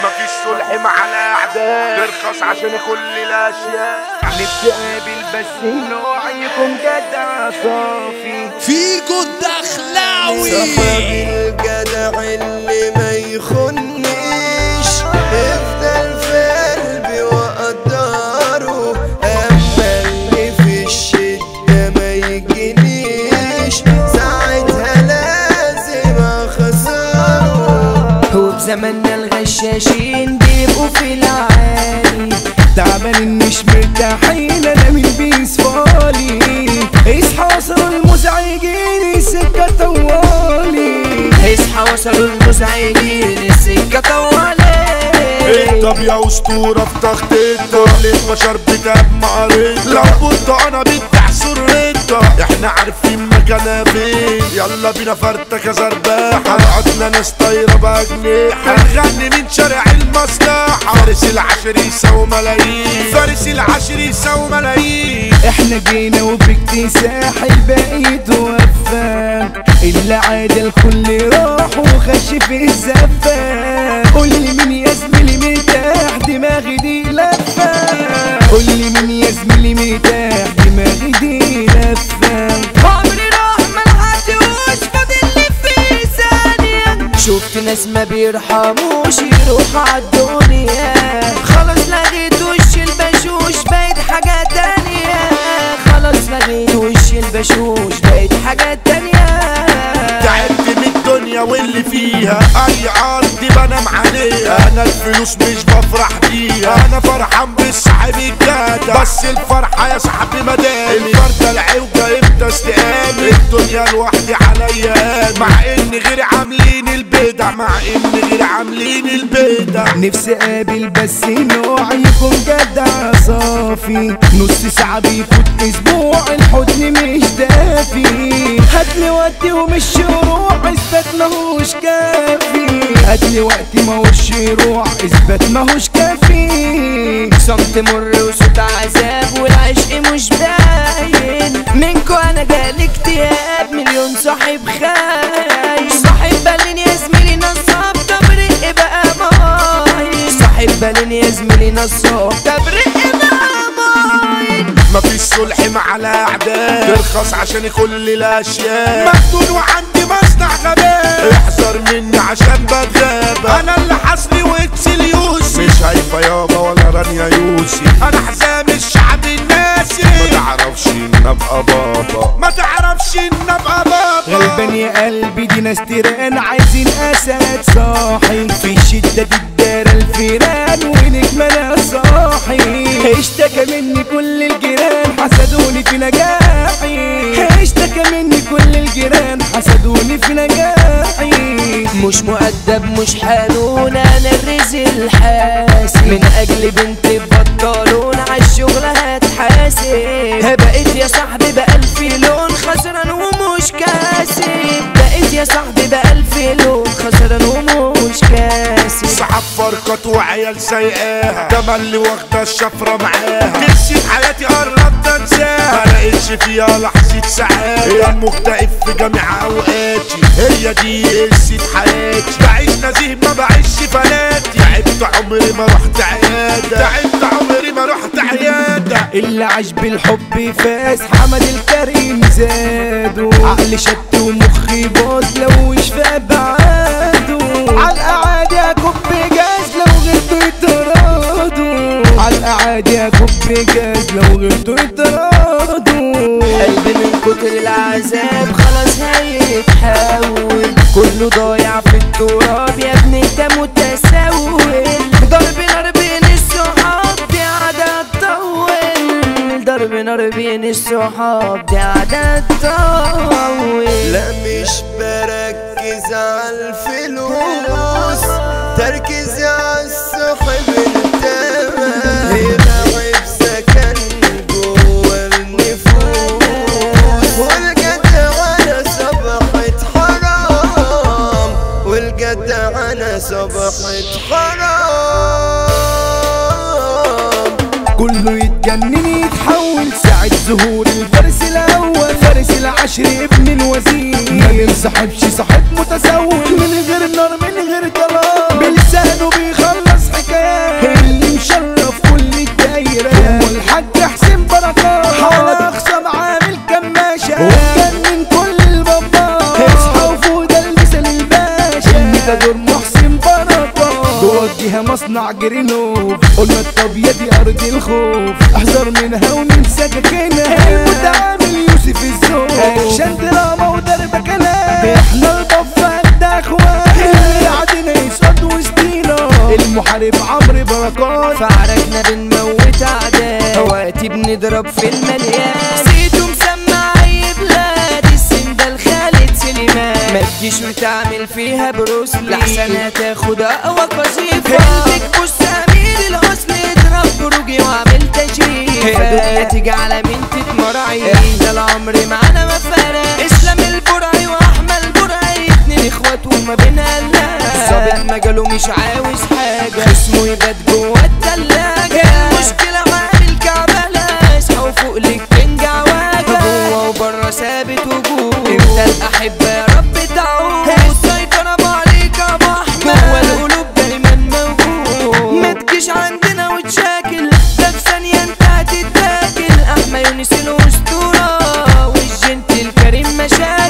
مفيش صلح مع الاعداء ترخص عشان كل الاشياء نتقابل بس نوعيكم جدع صافي فيكو الدخلاوي صاحبي الجدع اللي ما يخنيش افضل في قلبي واقدره اما اللي في الشدة ما يجينيش ساعتها لازم اخسره وبزماننا الغشاشين بيبقوا في العالي تعبانين مش مرتاحين انا من بيس فالي اصحى وصلوا المزعجين السكة طوالي اصحى وصلوا المزعجين السكة طوالي طب يا اسطورة في تخطيطة البشر بتاب معرضة لو كنت انا بتاع سريتة احنا عارفين مكانها فين يلا بينا فرتة زرباحة قعدنا ناس طايرة بأجنحة هنغني من شارع المصلحة فارس العشر يساوي ملايين فارس العشر يساوي ملايين احنا جينا وباكتساح الباقي توفى اللي عاد الكل راح وخش في الزفة قول لي مين يا زميلي مرتاح دماغي دي لفة قول لي مين يا زميلي مرتاح دماغي دي لفة عمري راح ما لحقتوش فاضل لي في ثانية شفت ناس ما بيرحموش يروحوا عالدنيا خلاص لغيت وش البشوش بقت حاجة تانية خلاص لغيت وش البشوش بقت حاجة تانية تعبت من الدنيا واللي فيها اي ارض بنام عليها انا الفلوس مش بفرح بيها انا فرحان بالصاحب الجدع بس الفرحة يا صاحبي مدام الفردة العوجة امتى استقام الدنيا لوحدي عليا مع ان غير عاملين البدع مع ان غير عاملين البدع نفسي اقابل بس نوع يكون جدع صافي نص ساعة بيفوت اسبوع الحزن مش دافي هاتلي وقتي ومش روح اثبات ماهوش كافي هاتلي وقتي ماهوش روح اثبات ماهوش كافي صمت مر وصوت عذاب والعشق مش باين منكو انا جالي اكتئاب مليون صاحب خاين صاحب بالين يا زميلي نصاب تبرق بقى ماين صاحب بالين يا زميلي نصاب تبرق بقى ماين مفيش صلح مع الاعداء ترخص عشان كل الاشياء مجنون وعندي مصنع غباء احذر مني عشان بتغاب انا اللي حصري واكسل يوسف مش هيفا يابا ولا رانيا يوسف انا حزام الشعب الناسي ما تعرفش ان ابقى بابا ما تعرفش ان ابقى بابا غلبان يا قلبي دي ناس تيران عايزين اسد صاحي في شدة الدار الفيران ونجم انا صاحي اشتكى مني كل الجيران حسدوني في نجاحي اشتكى مني كل الجيران حسدوني في نجاحي مش مؤدب مش حنون انا الرزق الحاسي من اجل بنت بطلون عالشغل هتحاسب بقيت يا صاحبي بألف لون خسران ومش كاسب بقيت يا صاحبي بألف لون خسران ومش كاسب صحاب فرقات وعيال سايقاها ده اللي واخده الشفره معاها قصه حياتي قربت انساها ما لقيتش فيها لحظه سعاده المكتئب في جميع اوقاتي هي دي قصه حياتي بعيش نزيه ما بعيش فلاتي تعبت عمري ما رحت عياده تعبت عمري ما رحت عياده اللي عاش بالحب فاز حمد الكريم زادوا عقلي شت ومخي باظ لو مش في ابعاده عالقعاد يا كوب جاز لو غلطوا يترادوا عالقعاد يا كوب جاز لو غلطوا يترادوا قلبي من كتر العذاب خلاص هيتحول كله ضايع في التراب يا ابني انت متسول ضرب نار بين الصحاب دي عادة تطول ضرب نار بين الصحاب دي عادة تطول لا مش بركز على الفلوس تركيزي على الصاحب التمام هنا عيب سكن جوا النفوس والجدعنة صبحت حرام والجدعنة صبحت حرام كله يتجنن يتحول ساعة ظهور الفارس الأول فارس العشر ابن الوزير ما بينصحبش صاحب متسول من غير نار من غير كلام بلسانه بيخلص دور محسن بركة جوه مصنع جرينوف قلنا الطبيعة دي أرض الخوف احذر منها وننسى كاكينها المتعامل يوسف الزوج اكشن دراما وضرب كلام احنا البفة ده اخوان اللي قاعدين يصعد وسطينا المحارب عمرو بركات فعركنا بنموت اعداء وقتي بنضرب في المليان سيتو مسمع اي بلاد السندال خالد سليمان ما تجيش وتعمل فيها بروسلي لحسن هتاخد اقوى قصيفة قلبك بص امير الحسن اضرب بروجي واعمل تشريف دنيا تيجي على مين تتمرعي احنا العمر معانا ما فرق اسلام البرعي واحمد البرعي اتنين اخوات وما بينا لا ظابط مجاله مش عاوز حاجة اسمه يبات جوه التلاجة المشكلة عامل كعبلة اصحى وفوق لك تنجع واجة جوه وبره ثابت وجود امتى الاحبة يا رب تعود السيطرة عليك يا ابو احمد جوه القلوب دايما موجود ما تجيش عندنا وتشاكل ده في ثانية انت هتتاكل احمى يونس الاسطورة والجنت الكريم مشاكل